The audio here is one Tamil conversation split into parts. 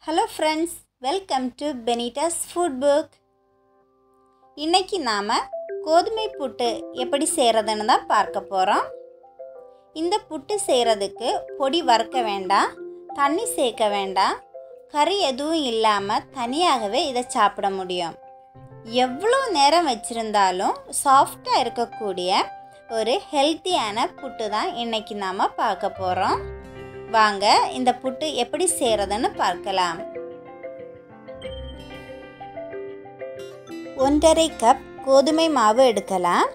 hello friends welcome to Benita's food book இன்னைக்கு நாம் கோதுமை புட்டு எப்படி செய்கிறதுன்னு தான் பார்க்க போகிறோம் இந்த புட்டு செய்கிறதுக்கு பொடி வறுக்க வேண்டாம் தண்ணி சேர்க்க வேண்டாம் கறி எதுவும் இல்லாமல் தனியாகவே இதை சாப்பிட முடியும் எவ்வளோ நேரம் வச்சுருந்தாலும் சாஃப்டாக இருக்கக்கூடிய ஒரு ஹெல்த்தியான புட்டு தான் இன்னைக்கு நாம் பார்க்க போகிறோம் வாங்க இந்த புட்டு எப்படி செய்கிறதுன்னு பார்க்கலாம் ஒன்றரை கப் கோதுமை மாவு எடுக்கலாம்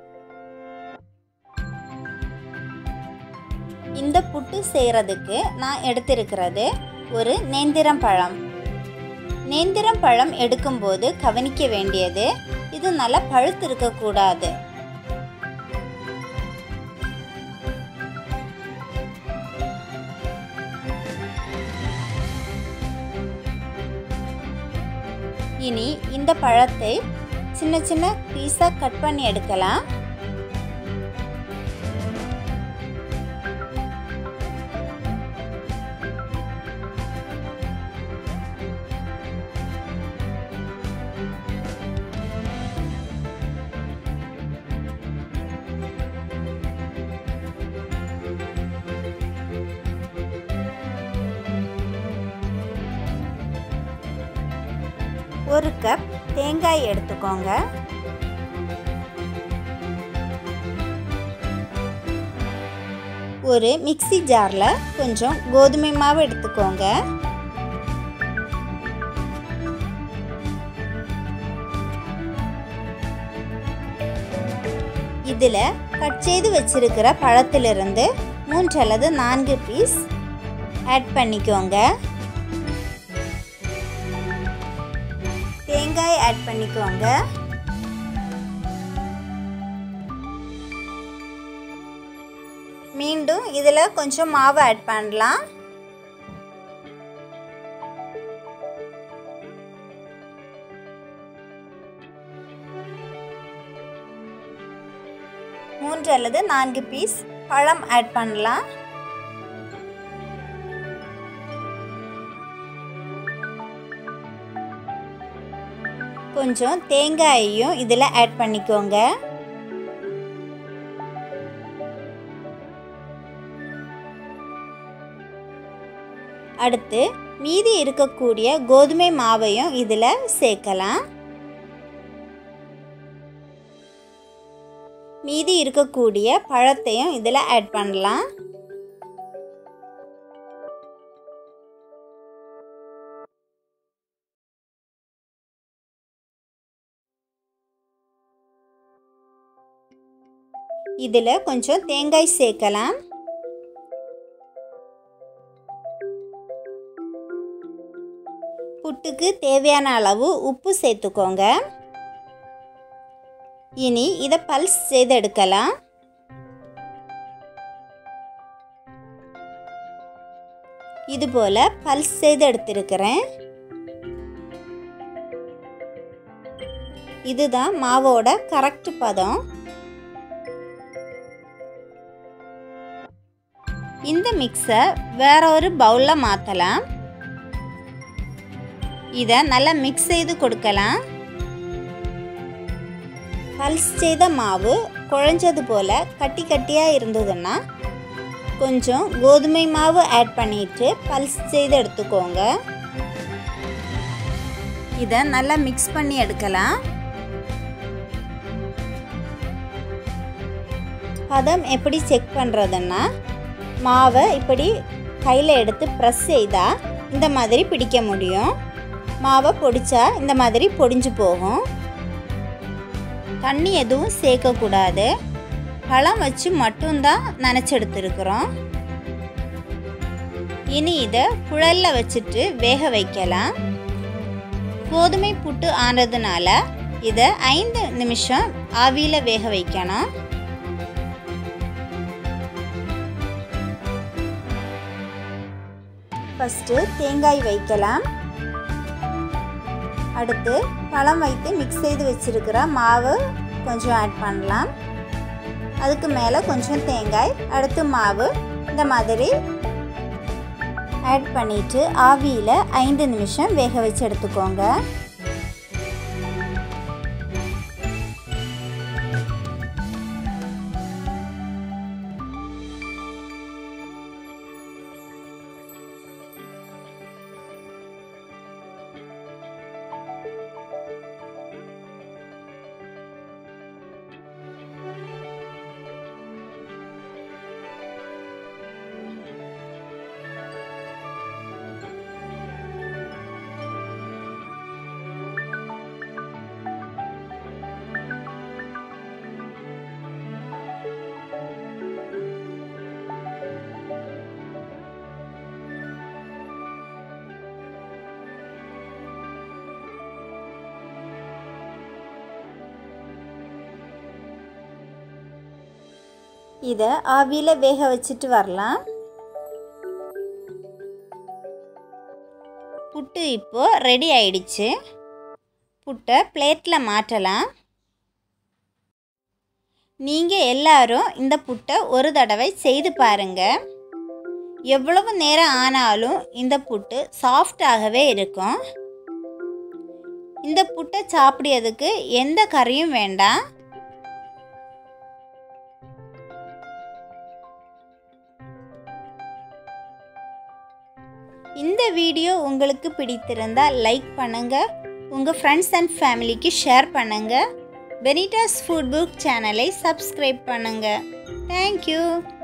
இந்த புட்டு செய்கிறதுக்கு நான் எடுத்திருக்கிறது ஒரு நேந்திரம் பழம் நேந்திரம் பழம் எடுக்கும்போது கவனிக்க வேண்டியது இது நல்லா பழுத்து இருக்கக்கூடாது இனி இந்த பழத்தை சின்ன சின்ன பீஸாக கட் பண்ணி எடுக்கலாம் ஒரு கப் தேங்காய் எடுத்துக்கோங்க ஒரு மிக்சி ஜாரில் கொஞ்சம் கோதுமை மாவு எடுத்துக்கோங்க இதில் கட் செய்து வச்சிருக்கிற பழத்திலிருந்து மூன்று அல்லது நான்கு பீஸ் ஆட் பண்ணிக்கோங்க தேங்காய் ஆட் பண்ணிக்கோங்க மீண்டும் இதில் கொஞ்சம் மாவு ஆட் பண்ணலாம் மூன்று அல்லது நான்கு பீஸ் பழம் ஆட் பண்ணலாம் கொஞ்சம் தேங்காயையும் இதில் ஆட் பண்ணிக்கோங்க அடுத்து மீதி இருக்கக்கூடிய கோதுமை மாவையும் இதில் சேர்க்கலாம் மீதி இருக்கக்கூடிய பழத்தையும் இதில் ஆட் பண்ணலாம் இதில் கொஞ்சம் தேங்காய் சேர்க்கலாம் புட்டுக்கு தேவையான அளவு உப்பு சேர்த்துக்கோங்க இனி இதை பல்ஸ் செய்து எடுக்கலாம் இதுபோல் பல்ஸ் செய்து எடுத்திருக்கிறேன் இதுதான் மாவோட கரெக்ட் பதம் இந்த மிக்ஸை வேற ஒரு பவுலில் மாற்றலாம் இதை நல்லா மிக்ஸ் செய்து கொடுக்கலாம் பல்ஸ் செய்த மாவு குழஞ்சது போல் கட்டி கட்டியாக இருந்ததுன்னா கொஞ்சம் கோதுமை மாவு ஆட் பண்ணிட்டு பல்ஸ் செய்து எடுத்துக்கோங்க இதை நல்லா மிக்ஸ் பண்ணி எடுக்கலாம் பதம் எப்படி செக் பண்ணுறதுன்னா மாவை இப்படி கையில் எடுத்து ப்ரெஸ் செய்தால் இந்த மாதிரி பிடிக்க முடியும் மாவை பொடிச்சா இந்த மாதிரி பொடிஞ்சு போகும் தண்ணி எதுவும் சேர்க்கக்கூடாது பழம் வச்சு மட்டும்தான் நனைச்செடுத்துருக்குறோம் இனி இதை குழலில் வச்சுட்டு வேக வைக்கலாம் கோதுமை புட்டு ஆனதுனால இதை ஐந்து நிமிஷம் ஆவியில் வேக வைக்கணும் ஃபஸ்ட்டு தேங்காய் வைக்கலாம் அடுத்து பழம் வைத்து மிக்ஸ் செய்து வச்சுருக்கிற மாவு கொஞ்சம் ஆட் பண்ணலாம் அதுக்கு மேலே கொஞ்சம் தேங்காய் அடுத்து மாவு இந்த மாதிரி ஆட் பண்ணிவிட்டு ஆவியில் ஐந்து நிமிஷம் வேக வச்சு எடுத்துக்கோங்க இதை ஆவியில் வேக வச்சுட்டு வரலாம் புட்டு இப்போது ரெடி ஆயிடுச்சு புட்டை பிளேட்டில் மாற்றலாம் நீங்கள் எல்லாரும் இந்த புட்டை ஒரு தடவை செய்து பாருங்கள் எவ்வளவு நேரம் ஆனாலும் இந்த புட்டு சாஃப்டாகவே இருக்கும் இந்த புட்டை சாப்பிடுறதுக்கு எந்த கறியும் வேண்டாம் இந்த வீடியோ உங்களுக்கு பிடித்திருந்தால் லைக் பண்ணுங்கள் உங்கள் ஃப்ரெண்ட்ஸ் அண்ட் ஃபேமிலிக்கு ஷேர் பண்ணுங்கள் பெனிட்டாஸ் ஃபுட் புக் சேனலை சப்ஸ்கிரைப் பண்ணுங்கள் தேங்க்யூ